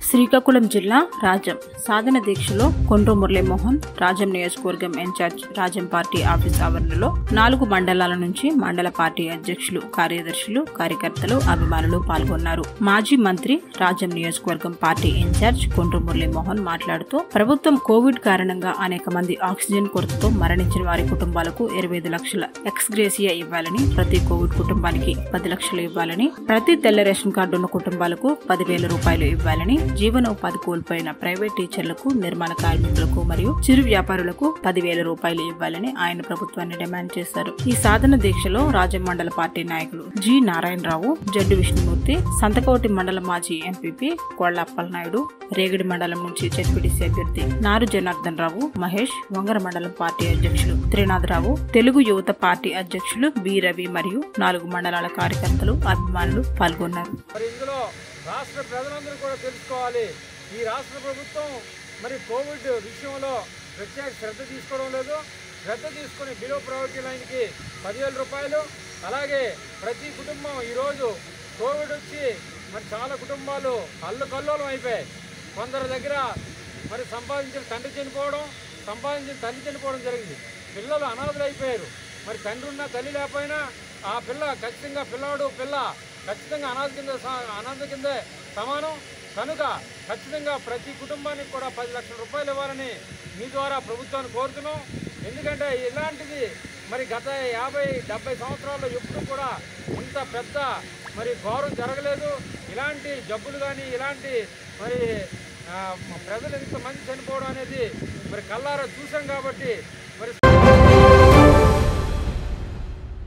శ్రీకాకుళం జిల్లా రాజం సాధన దీక్షలో కొండ్రు మురళీమోహన్ రాజం నియోజకవర్గం ఇన్ఛార్జ్ రాజం పార్టీ ఆఫీస్ ఆవరణలో నాలుగు మండలాల నుంచి మండల పార్టీ అధ్యక్షులు కార్యదర్శులు కార్యకర్తలు అభిమానులు పాల్గొన్నారు మాజీ మంత్రి రాజం నియోజకవర్గం పార్టీ ఇన్ఛార్జ్ కొండ్రు మురళీమోహన్ మాట్లాడుతూ ప్రభుత్వం కోవిడ్ కారణంగా అనేక మంది ఆక్సిజన్ కొరతతో మరణించిన వారి కుటుంబాలకు ఇరవై ఐదు లక్షల ఎక్స్గ్రేసియా ఇవ్వాలని ప్రతి కోవిడ్ కుటుంబానికి పది లక్షలు ఇవ్వాలని ప్రతి తెల్ల రేషన్ కార్డు ఉన్న కుటుంబాలకు పదివేల రూపాయలు ఇవ్వాలని జీవనోపాధి కోల్పోయిన ప్రైవేట్ టీచర్లకు నిర్మాణ కార్మికులకు మరియు చిరు వ్యాపారులకు పదివేల రూపాయలు ఇవ్వాలని ఆయన ప్రభుత్వాన్ని డిమాండ్ చేశారు ఈ సాధన దీక్షలో రాజం మండల పార్టీ నాయకులు జి నారాయణరావు జడ్డు విష్ణుమూర్తి సంతకోటి మండల మాజీ ఎంపీపీ కోళ్ల అప్పలనాయుడు రేగడి మండలం నుంచి జెడ్పీటీసీ అభ్యర్థి నారు జనార్దన్ రావు మహేష్ వంగర మండలం పార్టీ అధ్యక్షులు త్రినాథరావు తెలుగు యువత పార్టీ అధ్యక్షులు బి రవి మరియు నాలుగు మండలాల కార్యకర్తలు అభిమానులు పాల్గొన్నారు మరి ఇందులో రాష్ట్ర ప్రజలందరూ కూడా తెలుసుకోవాలి ఈ రాష్ట్ర ప్రభుత్వం మరి కోవిడ్ విషయంలో ప్రత్యేక శ్రద్ధ తీసుకోవడం లేదు శ్రద్ధ తీసుకుని బిలో ప్రవర్టీ లైన్కి పదివేల రూపాయలు అలాగే ప్రతి కుటుంబం ఈరోజు కోవిడ్ వచ్చి మరి చాలా కుటుంబాలు అల్లు కల్లోలం అయిపోయాయి కొందరి దగ్గర మరి సంపాదించిన తండ్రి చనిపోవడం సంపాదించిన తల్లి చనిపోవడం జరిగింది పిల్లలు అనాథలు అయిపోయారు మరి తండ్రి ఉన్నా తల్లి లేకపోయినా ఆ పిల్ల ఖచ్చితంగా పిల్లవాడు పిల్ల ఖచ్చితంగా అనాథ కింద స- అనాథ కిందే సమానం కనుక ఖచ్చితంగా ప్రతి కుటుంబానికి కూడా పది లక్షల రూపాయలు ఇవ్వాలని మీ ద్వారా ప్రభుత్వాన్ని కోరుతున్నాం ఎందుకంటే ఇలాంటిది మరి గత యాభై డెబ్బై సంవత్సరాల్లో ఎప్పుడు కూడా ఇంత పెద్ద మరి ఘోరం జరగలేదు ఇలాంటి జబ్బులు కానీ ఇలాంటి మరి ఆ, ప్రజలు ఇంతమంది చనిపోవడం అనేది మరి కల్లారా చూసాం కాబట్టి